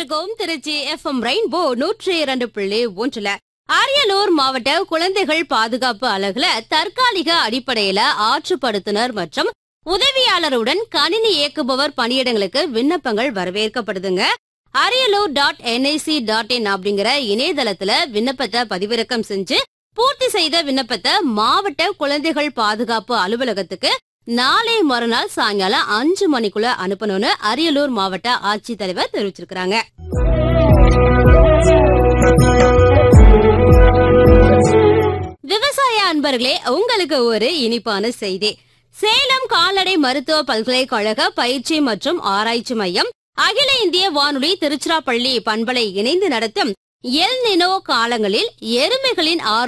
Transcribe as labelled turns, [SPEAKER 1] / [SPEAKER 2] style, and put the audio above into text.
[SPEAKER 1] இருக்கோம் Trichy FM rainbow நூற்றி இரண்டு புள்ளி ஒன்றுல அரியலூர் மாவட்ட குழந்தைகள் பாதுகாப்பு அலகுல தற்காலிக அடிப்படையில ஆற்றுப்படுத்துனர் மற்றும் உதவியாளருடன் கணினி இயக்குபவர் பணியிடங்களுக்கு விண்ணப்பங்கள் வரவேற்கப்படுதுங்க Ariyalur dot NIC dot in அப்படிங்கிற இணையதளத்துல விண்ணப்பத்தை பதிவிறக்கம் செஞ்சு பூர்த்தி செய்த விண்ணப்பத்தை மாவட்ட குழந்தைகள் பாதுகாப்பு அலுவலகத்துக்கு நாளை மறுநாள் சாயங்காலம் அஞ்சு மணிக்குள்ள அனுப்பணும்னு அரியலூர் மாவட்ட ஆட்சித்தலைவர் தெரிவிச்சிருக்காங்க விவசாய அன்பர்களே உங்களுக்கு ஒரு இனிப்பான செய்தி சேலம் கால்நடை மருத்துவ பல்கலைக்கழக பயிற்சி மற்றும் ஆராய்ச்சி மையம் அகில இந்திய வானொலி திருச்சிராப்பள்ளி பண்பலை இணைந்து நடத்தும் எல் நினோ காலங்களில் எருமைகளின் ஆரோக்கியம்